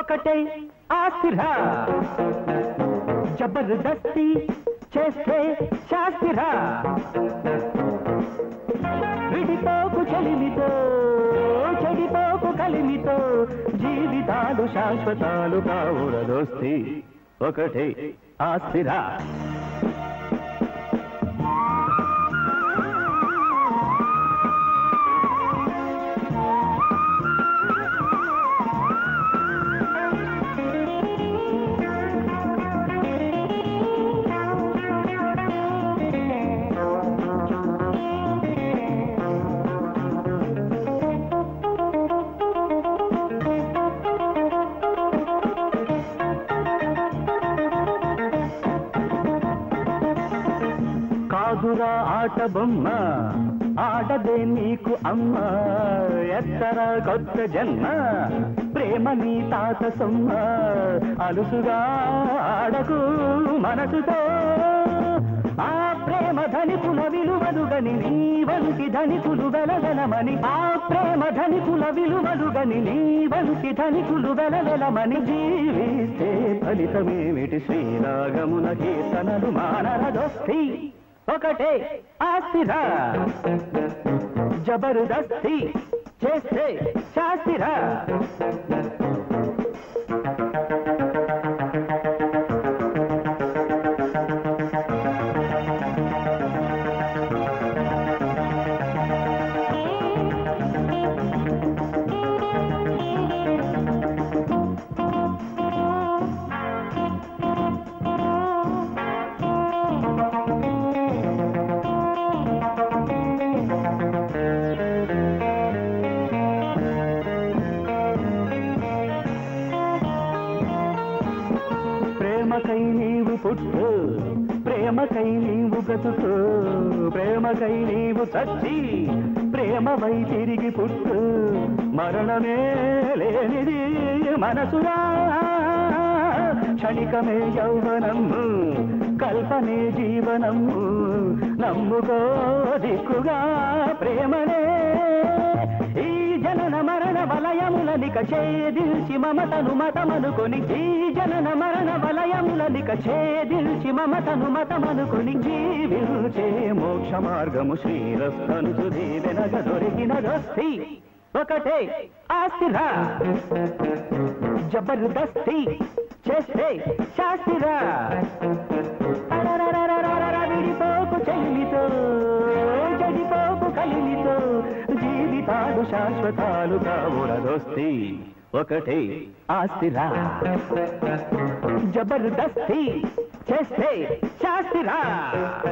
ఒకటే ఆస్తిరా జబర్దస్తి చేస్తే శాస్తిరా విడిపోకు చలిమితో చెడిపోకు కలిమితో జీవితాలు శాశ్వతాలు కావురదోస్తి ఒకటే ఆస్తిరా కాదురా ఆట బొమ్మ ఆడదే నీకు అమ్మ ఎత్తర కొత్త జన్మ ప్రేమ నీ తాత సొమ్మ అలుసుగా ఆడకు మనసుతో ఆ ప్రేమ ధనికుల విలువలుగని నీ వంటి ధనికులు వెలవెలమని ఆ ప్రేమ ధనికుల విలువలుగని నీ వంటి ధనికులు వెలవెలమని జీవిస్తే ఫలితమేమిటి శ్రీరాగమున కీర్తనలు మానరదొస్తి ఒకటే ఆస్తిరా జబర్దస్తి చేస్తే శాస్తిరా ప్రేమకై నీవు పుట్టు ప్రేమకై నీవు బ్రతుకు ప్రేమకై నీవు చచ్చి ప్రేమవై తిరిగి పుట్టు మరణమే లేనిది మనసురా క్షణికమే యౌవనము కల్పనే జీవనము నమ్ముకో దిక్కుగా ప్రేమనే ఈ జనన మరణ వలయములనిక ఛేదిల్చి మమతను మతమనుకొని ఈ జనన మరణ వలయములనిక ఛేదిల్చి మమతను మతమనుకొని జీవించే మోక్ష మార్గము శ్రీరస్తను సుధీవెనగ దొరికినదొస్తి ఒకటే ఆస్తిరా జబర్దస్తి చేస్తే శాస్తిరా అరరరరరరర విడిపోకు చెల్లితో చెడిపోకు కలిమితో జీవితాలు శాశ్వతాలు కావురదొస్తి ఒకటే ఆస్తిరా జబర్దస్తి చేస్తే శాస్తిరా